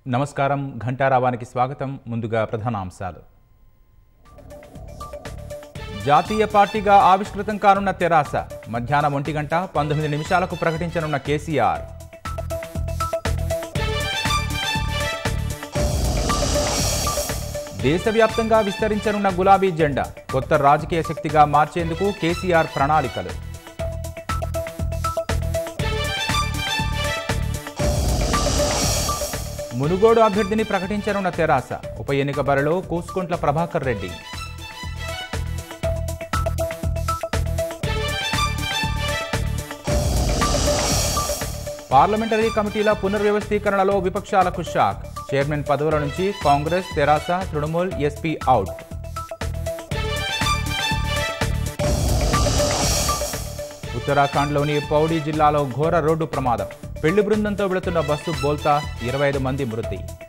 నమస్కారం ఘంటారావానికి స్వాగతం ముందుగా ప్రధానాంశాలు జాతీయ పార్టీగా ఆవిష్కృతం కానున్న తెరాస మధ్యాహ్నం ఒంటి గంట పంతొమ్మిది నిమిషాలకు ప్రకటించనున్న కేసీఆర్ దేశవ్యాప్తంగా విస్తరించనున్న గులాబీ జెండా కొత్త రాజకీయ శక్తిగా మార్చేందుకు కేసీఆర్ ప్రణాళికలు మునుగోడు అభ్యర్థిని ప్రకటించనున్న తెరాస ఉప ఎన్నిక బరిలో కూసుకుంట్ల ప్రభాకర్ రెడ్డి పార్లమెంటరీ కమిటీల పునర్వ్యవస్థీకరణలో విపక్షాలకు షాక్ చైర్మన్ పదవుల నుంచి కాంగ్రెస్ తెరాస తృణమూల్ ఎస్పీ అవుట్ ఉత్తరాఖండ్లోని పౌడీ జిల్లాలో ఘోర రోడ్డు ప్రమాదం పెళ్లి బృందంతో వెళుతున్న బస్సు బోల్తా ఇరవై ఐదు మంది మృతి